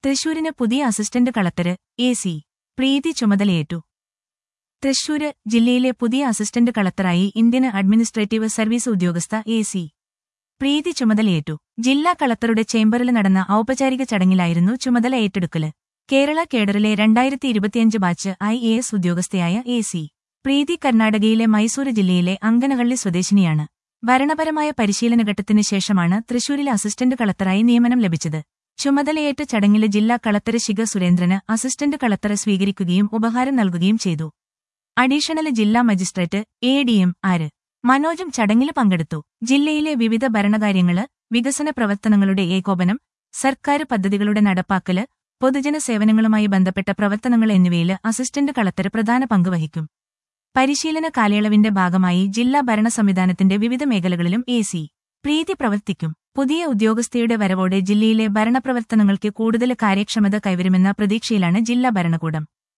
തൃശൂരിന് പുതിയ assistant collector A C Preethi ചുമതലയേറ്റു തൃശൂര് ജില്ലയിലെ പുതിയ അസിസ്റ്റന്റ് കളക്ടറായി ഇന്ത്യൻ അഡ്മിനിസ്ട്രേറ്റീവ് സർവീസ് ഉദ്യോഗസ്ഥ എ സി പ്രീതി ചുമതലയേറ്റു ജില്ലാ കളക്ടറുടെ ചേംബറിൽ നടന്ന ഔപചാരിക ചടങ്ങിലായിരുന്നു ചുമതല ഏറ്റെടുക്കല് കേരള കേഡറിലെ രണ്ടായിരത്തി ഇരുപത്തിയഞ്ച് ബാച്ച് ഐ എ എസ് ഉദ്യോഗസ്ഥയായ എ സി പ്രീതി കർണാടകയിലെ മൈസൂര് ജില്ലയിലെ അങ്കനഹള്ളി സ്വദേശിനിയാണ് ഭരണപരമായ പരിശീലനഘട്ടത്തിന് ശേഷമാണ് തൃശൂരിലെ അസിസ്റ്റന്റ് കളക്ടറായി നിയമനം ലഭിച്ചത് ചുമതലയേറ്റ ചടങ്ങില് ജില്ലാ കളക്ടർ ശിഖ സുരേന്ദ്രന് അസിസ്റ്റന്റ് കളക്ടറെ സ്വീകരിക്കുകയും ഉപഹാരം നൽകുകയും ചെയ്തു അഡീഷണൽ ജില്ലാ magistrate A D M R മനോജും ചടങ്ങിൽ പങ്കെടുത്തു ജില്ലയിലെ വിവിധ ഭരണകാര്യങ്ങള് വികസന പ്രവർത്തനങ്ങളുടെ ഏകോപനം സർക്കാർ പദ്ധതികളുടെ നടപ്പാക്കല് പൊതുജന സേവനങ്ങളുമായി ബന്ധപ്പെട്ട പ്രവർത്തനങ്ങൾ എന്നിവയില് അസിസ്റ്റന്റ് കളക്ടർ പ്രധാന പങ്ക് വഹിക്കും പരിശീലന കാലയളവിന്റെ ഭാഗമായി ജില്ലാ ഭരണ സംവിധാനത്തിന്റെ വിവിധ മേഖലകളിലും എ സി പ്രീതി പ്രവർത്തിക്കും പുതിയ ഉദ്യോഗസ്ഥയുടെ വരവോടെ ജില്ലയിലെ ഭരണപ്രവർത്തനങ്ങൾക്ക് കൂടുതൽ കാര്യക്ഷമത കൈവരുമെന്ന പ്രതീക്ഷയിലാണ് ജില്ലാ ഭരണകൂടം